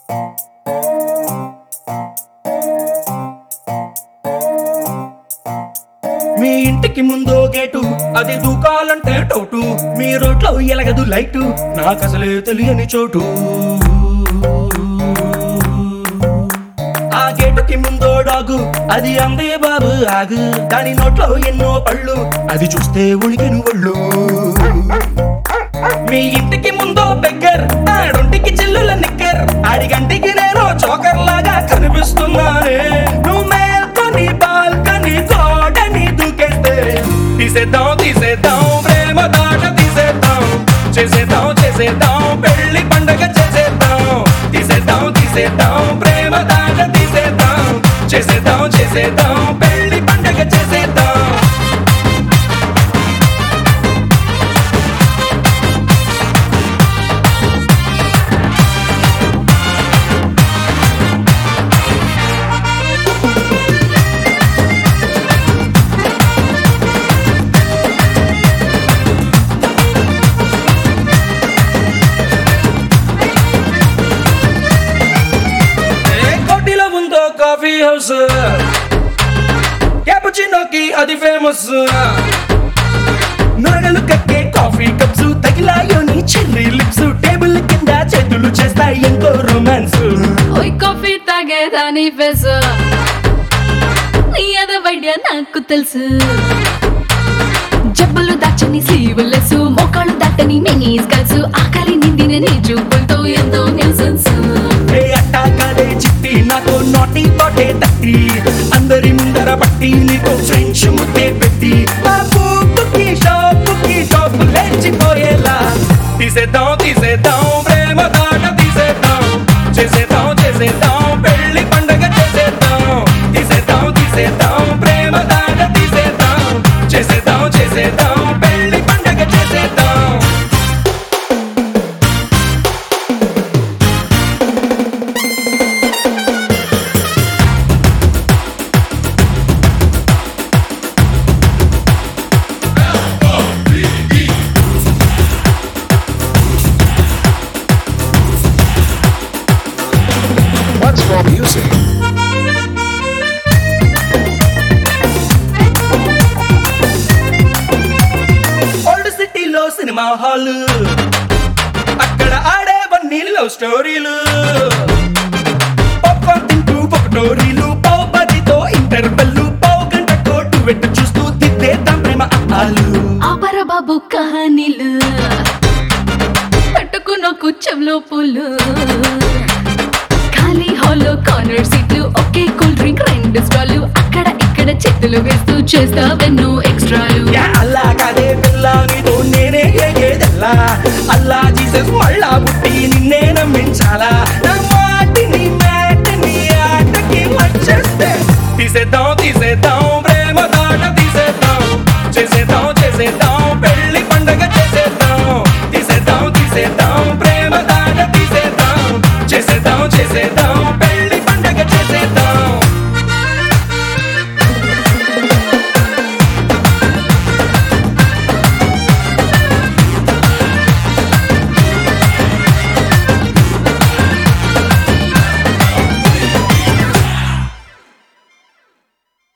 మీ ఇంటికి ముందో గేటు అది దూకాలంటే టోటు మీ రోడ్లో ఎలగదు లైటు నాకు అసలే తెలియని చోటు ఆ గేటుకి ముందో డాగు అది అందే బాబు ఆగు దాని నోట్లో ఎన్నో పళ్ళు అది చూస్తే ఉణికిన ఒళ్ళు మీ ఇంటికి ముందో బెగ్గర్ ఆడొంటికి చిల్లుల నిక్కర్ ఆడిగంటికి నేను చోకర్ లాగా కనిపిస్తున్నానే నువ్వు మేల్కొని బాల్కని గోడని దూకేస్తే తీసేద్దాం తీసేద్దాం ప్రేమ దాట తీసేద్దాం చేసేద్దాం చేసేద్దాం పెళ్లి పండగ చేసేద్దాం తీసేద్దాం తీసేద్దాం ప్రేమ దాట తీసేద్దాం చేసేద్దాం చేసేద్దాం పెళ్లి పండగ చేసేద్దాం ఏ కోటిలో ఉందో కాఫీ హౌస్ క్యాపుచినోకి అది ఫేమస్ నొరగలు కక్కే కాఫీ కప్స్ తగిలాయోని చెర్రీ లిప్స్ టేబుల్ కింద చేతులు చేస్తాయి ఎంతో రొమాన్స్ ఓయ్ కాఫీ తాగేదాని ఫేస్ నీ అద వైద్య నాకు తెలుసు జబ్బులు దాచని స్లీవులెస్ మోకాళ్ళు దాటని మినీస్ కల్సు ఆకలి నిండిన నీ చూపులతో ఎంతో న్యూసెన్స్ ఏ అట్టాకాలే చిట్టి నాతో నోటి తోటే తట్టి అందరి ముందర పట్టి నీకు ఫ్రెంచ్ ముద్దే పెట్టి ఆ పూపుకి షాపుకి షాపు లేచిపోయేలా తీసేద్దాం తీసేద్దాం ప్రేమ దాట తీసేద్దాం చేసేద్దాం చేసేద్దాం పెళ్లి పండగ చేసేద్దాం తీసేద్దాం తీసేద్దాం ప్రేమ దాట తీసేద్దాం చేసేద్దాం చేసేద్దాం పెళ్లి పండగ చేసేద్దాం What's for music? ఓల్డ్ సిటీలో సినిమా హాల్ అక్కడ ఆడేవన్నీ లవ్ స్టోరీలు పాప్కార్న్ తింటూ పొకటోరీలు పావు పదితో ఇంటర్వెల్లు పావు గంట కోటు వెట్టు చూస్తూ తిట్టేద్దాం ప్రేమ అప్పాలు ఆపర బాబు కహానీలు పట్టుకున్న కుచ్చంలో పూలు ఖాళీ హాల్లో కార్నర్ సీట్లు ఒకే కూల్ డ్రింక్ రెండు స్టాలు అక్కడ ఇక్కడ చేతులు వేస్తూ చేస్తావెన్నో ఎక్స్ట్రాలు యా అల్లా కాదే పిల్ల నీతో నేనే ఏదేదల్లా అల్లా జీసస్ మళ్ళా పుట్టి నిన్నే నమ్మించాలా నా మాటిని మ్యాటిని ఆటకి వచ్చేస్తే తీసేద్దాం తీసేద్దాం